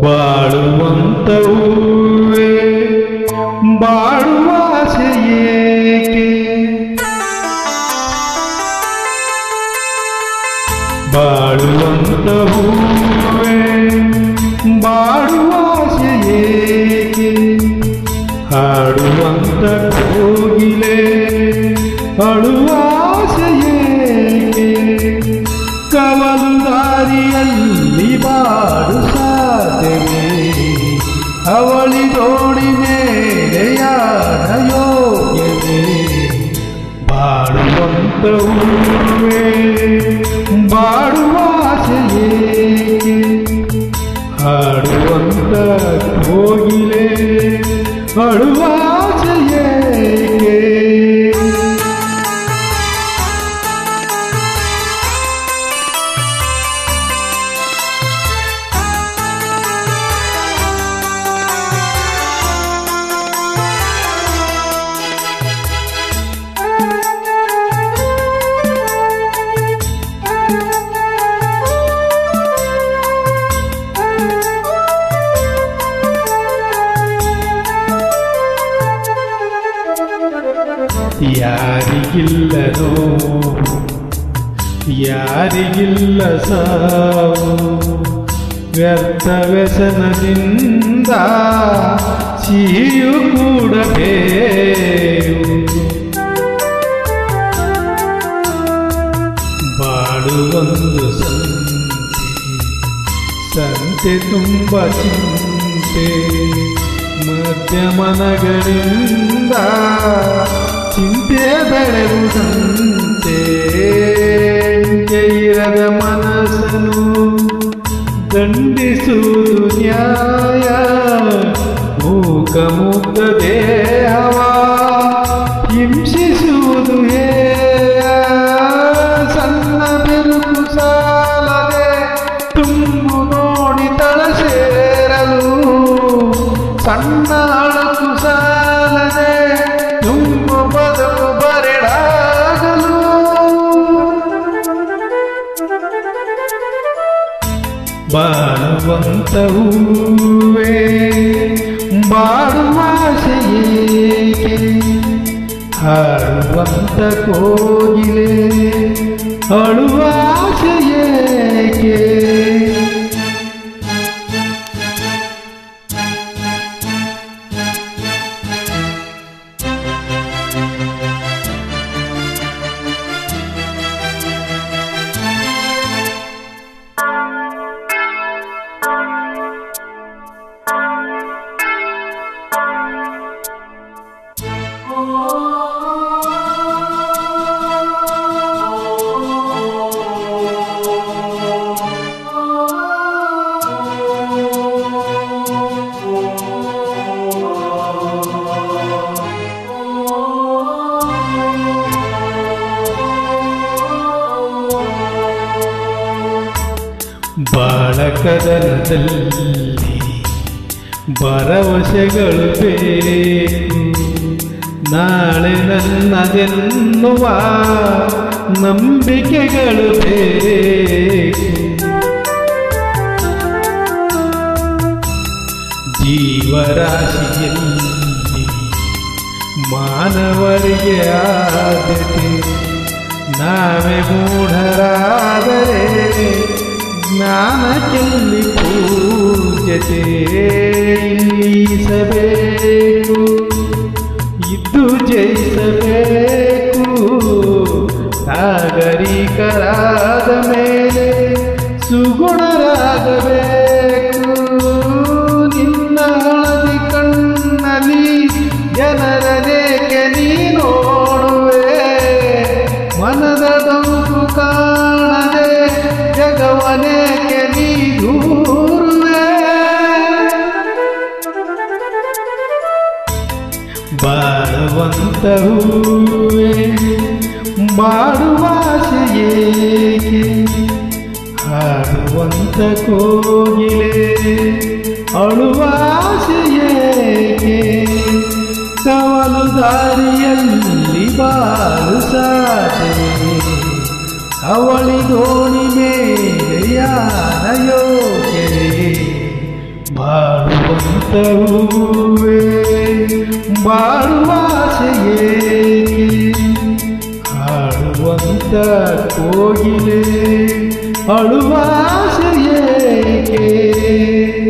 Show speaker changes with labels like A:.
A: ಬಾಳುವಂತ ಹೂವೇ ಬಾಳುವ ಆಸೆ ಏಕೆ ಬಾಳುವಂತ ಹೂವೇ ಬಾಳುವ ಆಸೆ ಏಕೆ ಹಾಡುವಂತ ಕೋಗಿಲೆ ಅಳುವ ಆಸೆ ಏಕೆ ಕವಲು ದಾರಿಯಲ್ಲಿ ಬಾಡು ಸಾಧ್ಯವೇ ಅವಳಿ ದೋಡಿ ಮೇಲೆಯಾದ ಯೋಗ್ಯವೇ ಬಾಡುವಂತ ಹೂವೇ ಬಾಡುವ ಆಸೆ ಏಕೆ ಹಾಡುವಂತ ಕೋಗಿಲೆ ಅಳುವ ಆಸೆ ಏಕೆ ಯಾರಿಗಿಲ್ಲದೋ ಯಾರಿಗಿಲ್ಲ ಸಾವು ವ್ಯರ್ಥ ವ್ಯಸನದಿಂದ ಸಿಹಿಯು ಕೂಡಬೇಕು ಬಾಳುವೊಂದು ಸಂತೆ ಸಂತೆ ತುಂಬ ಚಿಂತೆ ಮಧ್ಯಮನಗಳಿಂದ ಚಿಂತೆ ಬೆಳೆಯುವುದಂತೆ ಇರದ ಮನಸ್ಸನ್ನು ದಂಡಿಸುವುದು ನ್ಯಾಯ ಮೂಕ ಮುಗ್ಧ ದೇಹವ ಹಿಂಸಿಸುವುದು ಹೇಯ ಸಣ್ಣ ಬೆರುಕು ಸಾಲದೆ ತುಂಬು ನೋಡಿ ತಳ ಸೇರಲು ಸಣ್ಣ ಅಳಕು ಸಾಲದೆ ತುಂಬು ಬದುಕು ಬರೆಡಾಗಲು ಬಾಳುವಂತ ಹೂವೇ ಬಾಳುವ ಆಸೆ ಏಕೆ ಹಾಡುವಂತ ಕೋಗಿಲೆ ಅಳುವ ಆಸೆ ಏಕೆ ಬಾಳಕದನದಲ್ಲಿ ಭರವಸೆಗಳು ಬೇಕು ನಾಳೆ ನನ್ನದೆನ್ನುವ ನಂಬಿಕೆಗಳು ಬೇಕು ಜೀವರಾಶಿಯಲ್ಲಿ ಮಾನವರಿಗೆ ಆದ್ಯತೆ ನಾವೇ ಮೂಢರಾದರೆ ಜ್ಞಾನಕ್ಕೆಲ್ಲಿ ಪೂಜ್ಯತೆ ಇಲ್ಲಿಸಬೇಕು ಇದ್ದು ಜಯಿಸಬೇಕು ನಾಗರಿಕರಾದ ಮೇಲೆ ಸುಗುಣರಾಗಬೇಕು ನಿನ್ನ ಹಳದಿ ಕಣ್ಣಲ್ಲಿ ಜನರನೇಕೆ ನೀ ನೋಡುವೆ ಮನದ ಡೊಂಕು ಕಾಣದೆ ಜಗವನೇಕೆ ನೀ ದೂರುವೆ ಬಾಳುವಂತ ಹೂವೇ ಬಾಡುವ ಆಸೆ ಏಕೆ ಹಾಡುವಂತ ಕೋಗಿಲೆ ಅಳುವ ಆಸೆ ಏಕೆ ಕವಲು ದಾರಿಯಲ್ಲಿ ಬಾಳು ಸಾಧನೆ ಅವಳಿ ದೋಣಿ ಮೇಲೆ ಯಾನ ಯೋಗ್ಯರೇ ಹೂವೇ ಬಾಳುವಾಸೆಯೇ ಹಾಡುವಂತ ಕೋಗಿಲೆ ಅಳುವಾಸೆಯೇಕೆ